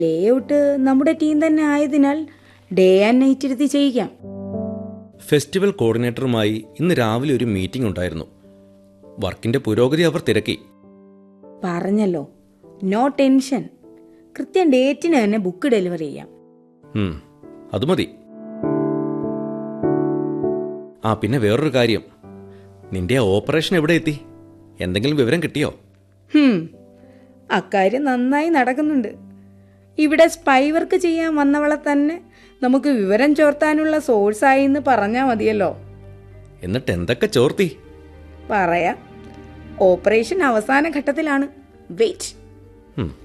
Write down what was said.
layout നമ്മുടെ team തന്നെ ആയതിനാൽ ഡേ ആൻഡ് നൈറ്റ് ഇരുത്തി ചെയ്യിക്കാം ഫെസ്റ്റിവൽ കോർഡിനേറ്ററുമായി ഇന്ന് രാവിലെ ഒരു മീറ്റിംഗ് ഉണ്ടായിരുന്നു വർക്കിന്റെ പുരോഗതി അവർ തിരക്കി പറഞ്ഞല്ലോ നോ ടെൻഷൻ കൃത്യം ഡേറ്റിന് തന്നെ ബുക്ക് ഡെലിവറി ചെയ്യാം ഉം, അത് മതി ആ പിന്നെ വേറൊരു കാര്യം നിന്റെ ആ ഓപ്പറേഷൻ എവിടെ എത്തി എന്തെങ്കിലും വിവരം കിട്ടിയോ ഹും, അക്കാര്യം നന്നായി നടക്കുന്നുണ്ട് ഇവിടെ സ്പൈ വർക്ക് ചെയ്യാൻ വന്നവളെ തന്നെ നമുക്ക് വിവരം ചോർത്താനുള്ള സോഴ്സായി എന്ന് പറഞ്ഞാൽ മതിയല്ലോ എന്നിട്ട് എന്തൊക്കെ ചോർത്തി പറയാം ഓപ്പറേഷൻ അവസാന ഘട്ടത്തിലാണ് വെയിറ്റ് ഉം,